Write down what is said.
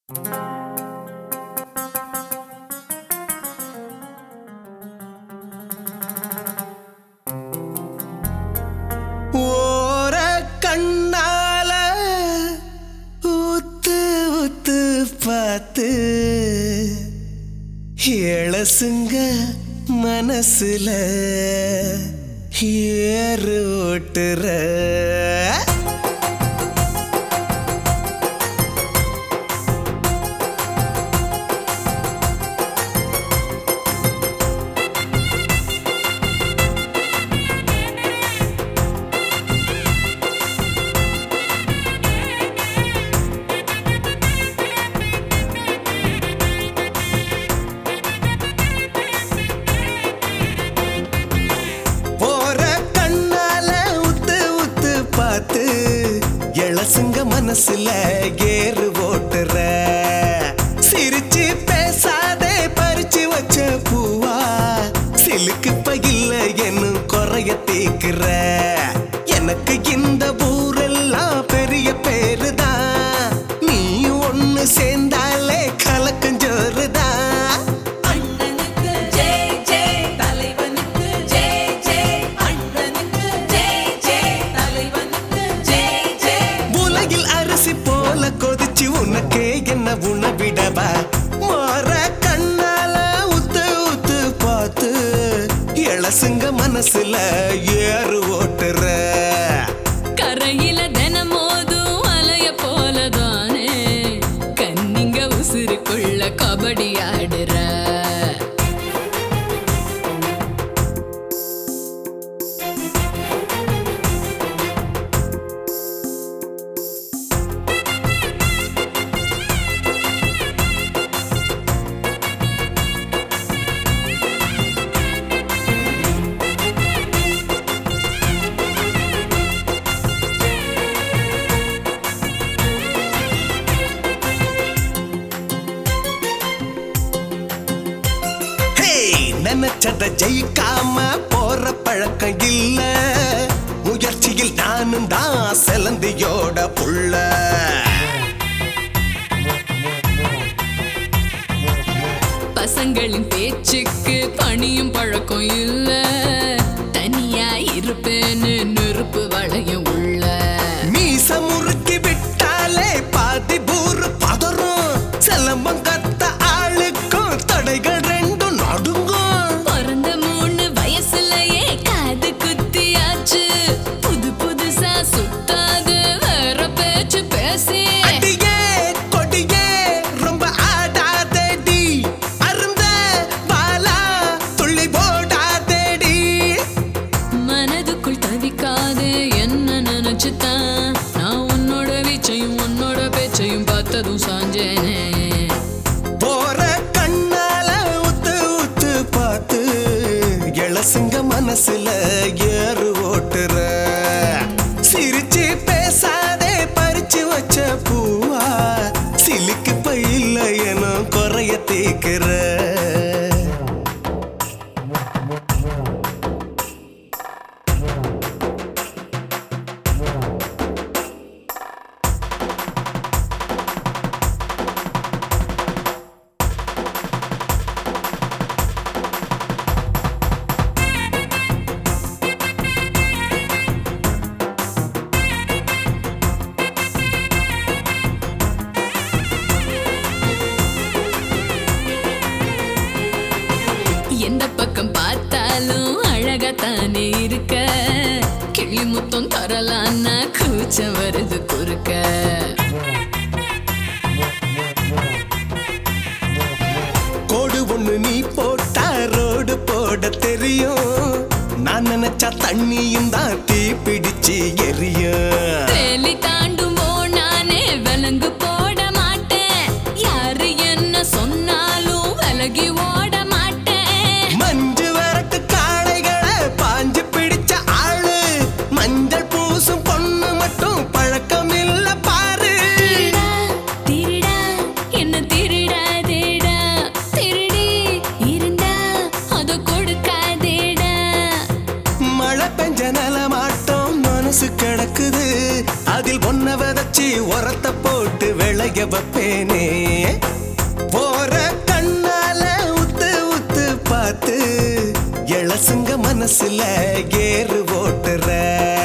ஓர கண்ணால ஊத்து ஊத்து பார்த்து இளசுங்க மனசுல ஏறு ஓட்டுற போற கண்ணால உத்து உத்து பார்த்து இளசுங்க மனசுல ஏறு ஓட்டுற சிரிச்சு பேசாதே பறிச்சு வச்ச பூவா சிலுக்கு பையில என்னும் குறைய தீக்குற எனக்கு இந்த ஊரெல்லாம் பெரிய பேருதான் நீ ஒண்ணு சேர்ந்தாலே கலக்கஞ்சோறுதான் அண்ணனுக்கு ஜெய் ஜெய் தலைவனுக்கு ஜெய் ஜெய் அண்ணனுக்கு ஜெய் ஜெய் தலைவனுக்கு ஜெய் ஜெய் உலகில் அரிசி போல கொதிச்சு உனக்கே என்ன உணவிடவா மாற கண்ணால உத்து உத்து பார்த்து இளசுங்க மனசுல ஏறு ஓட்டுற கரையில தினமோதும் அலைய போலதானே கண்ணிங்க உசுருக்குள்ள கபடி ஆடுற ஹேய் நினைச்சத ஜெயிக்காம போற பழக்கம் இல்ல முயற்சியில் நானும் தான் செலந்தியோட புள்ள பசங்களின் பேச்சுக்கு பணியும் பழக்கம் இல்ல தனியா இருப்பேன்னு நெருப்பு வளையம் உள்ள மீச முறுக்கி விட்டாலே பாதி பூரு பதறும் செலம்பம் கத்த ஆளுக்கும் தடைகள் ரெண்டும் நடுங்கும் பிறந்த மூணு வயசுலயே காது குத்தியாச்சு புது புதுசா சுத்தாது வேற பேச்சு பேசி அடியே கொடியே ரொம்ப ஆடாதேடி அருந்த வாலா துள்ளி போடாதேடி மனதுக்குள் தவிக்காதே என்ன நினைச்சுதான் நான் உன்னோட வீச்சையும் உன்னோட பேச்சையும் பார்த்ததும் சாஞ்சேனே போற கண்ணால உத்து உத்து பார்த்து இளசுங்க மனசுல ஏறு ஓட்டுற சிரிச்சு பேசாதே பறிச்சு வச்ச பூவா சிலுக்கு பையில என குறைய தீக்கிற எந்த பக்கம் பார்த்தாலும் அழகாத்தானே இருக்க கிளி முத்தம் தரலான்னா கூச்சம் வருது குறுக்க கோடு ஒண்ணு நீ போட்டா ரோடு போட தெரியும் நான் நினைச்சா தண்ணியும் தான் தீ பிடிச்சு எரியும் வேலி தாண்டும் நானே விலங்கு போட மாட்டேன் யாரு என்ன சொன்னாலும் விலகி ஓட மாட்டேன் மஞ்சு வரட்டு காளைகளை பாஞ்சு பிடிச்ச ஆளு மஞ்சள் பூசும் பொண்ணு மட்டும் பழக்கம் இல்ல பாரு திருடா, திருடா, என்ன திருடாதேடா. திருடி இருந்தா அத கொடுக்காதேடா. மழை பெஞ்ச நிலமாட்டம் மனசு கிடக்குது அதில் ஒன்ன புரிய வைப்பேனே போற கண்ணால உத்து உத்து பார்த்து இளசுங்க மனசுல ஏறு ஓட்டுற